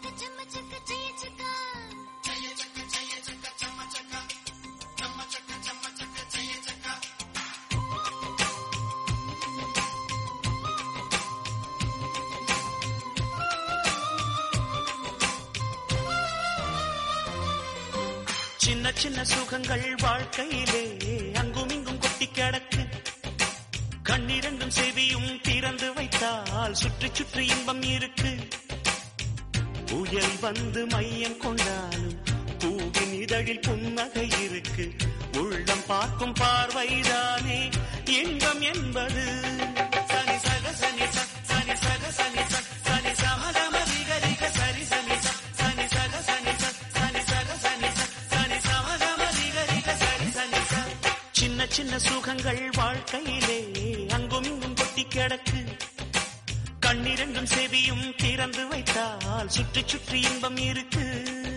చక్క చెమ్మ చక్క చెయ్య చక్క சின்ன சின்ன சுகங்கள் வாழ்க்கையிலே அங்கும் இங்கும் கொட்டி கிடக்கு கண்ணிரண்டும் செவியும் திறந்து வைத்தால் சுற்றி சுற்றி இன்பம் இருக்கு புயல் வந்து மையம் கொண்டாலும் பூவின் இதழில் புன்னகை இருக்கு உள்ளம் பார்க்கும் பார்வைதானே இன்பம் என்பது சனி சக சனி ச, சனி சக சனி ச, சனி சமகம விகரிக சரி சனி ச, சனி சக சனி ச, சனி சக சனி ச, சனி சமகம விகரிக சரி சனி ச. சின்ன சின்ன சுகங்கள் வாழ்க்கையிலே அங்கும் இங்கும் கொட்டி கிடக்கு கண்ணிரண்டும் செவியும் திறந்து வைத்தால் சுற்றி சுற்றி இன்பம் இருக்கு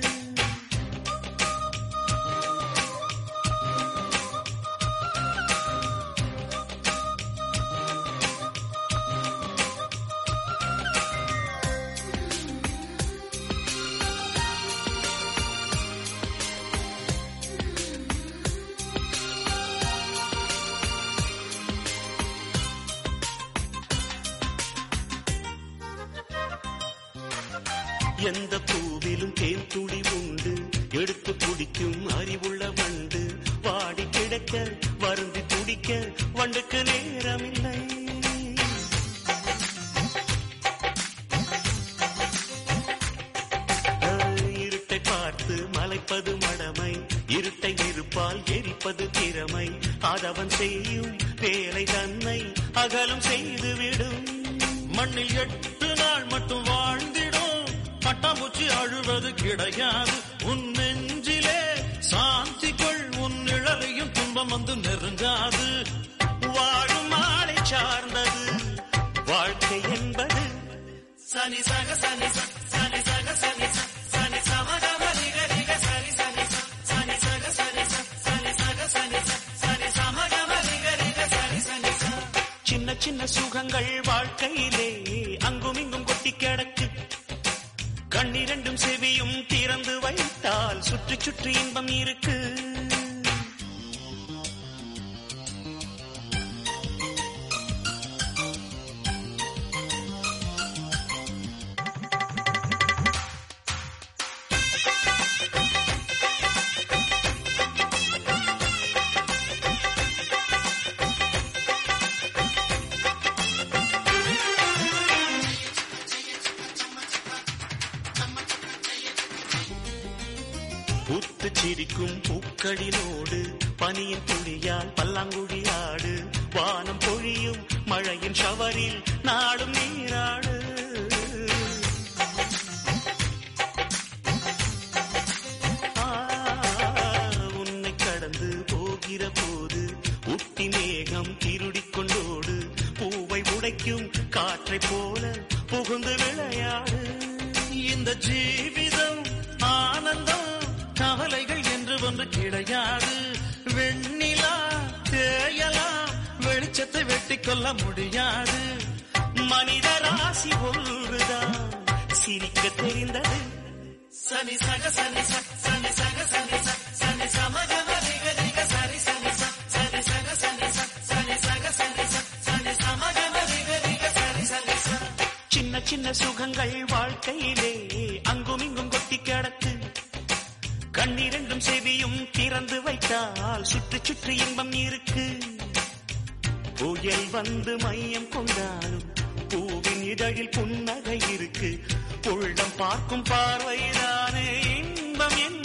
எந்த பூவிலும் தேன் துளி உண்டு எடுத்து குடிக்கும் அறிவுள்ள வண்டு வாடி கிடக்க வருந்தி துடிக்க வண்டுக்கு நேரமில்லை இருட்டை பார்த்து மலைப்பது மடமை இருட்டை இருப்பால் எரிப்பது திறமை அதவன் செய்யும் வேலை தன்னை அகலும் செய்துவிடும் மண்ணில் எட்டு நாள் மட்டும் வாழ்ந்திடும் பட்டாம்பூச்சி அழுவது கிடையாது உன் நெஞ்சிலே சாந்தி கொள் உன் நிழலையும் துன்பம் வந்து நெருங்காது வாழும் ஆளை சார்ந்தது வாழ்க்கை என்பது சனி சக சனி ச, சனி சக சனி ச, சனி சமகம ரிக ரிக சரி சனி ச, சனி சக சனி ச, சனி சக சனி ச, சனி சமகம ரிக ரிக சரி சனி ச. சின்ன சின்ன சுகங்கள் வாழ்க்கையிலே அங்கும் இங்கும் கொட்டி கிடக்கு கண்ணிரண்டும் செவியும் திறந்து வைத்தால் சுற்றி சுற்றி இன்பம் இருக்கு பூத்து சிரிக்கும் பூக்களினோடு பனியின் துளியால் பல்லாங்குழி ஆடு வானம் பொழியும் மழையின் ஷவரில் நாடும் நீராடு ஆ, உன்னை கடந்து போகிற போது உட்டி மேகம் திருடிக் கொண்டோடு பூவை உடைக்கும் காற்றைப் போல புகுந்து விளையாடு இந்த ஜீவிதம் ஆனந்தம் கவலைகள் என்று ஒன்று கிடையாது வெண்ணிலா தேயலாம் வெளிச்சத்தை வெட்டி கொள்ள முடியாது மனித ராசி ஒன்றுதான் சிரிக்க தெரிந்தது சனி சக சனி ச, சனி சக சனி ச, சனி சமகம ரிக ரிக சரி சனி ச, சனி சக சனி ச, சனி சக சனி ச, சனி சமகம ரிக ரிக சரி சனி ச. சின்ன சின்ன சுகங்கள் வாழ்க்கையிலே அங்கும் இங்கும் கொட்டி கிடக்கு கண்ணிரண்டும் செவியும் திறந்து வைத்தால் சுற்றி சுற்றி இன்பம் இருக்கு புயல் வந்து மையம் கொண்டாலும் பூவின் இதழில் புன்னகை இருக்கு உள்ளம் பார்க்கும் பார்வைதானே இன்பம் என்பது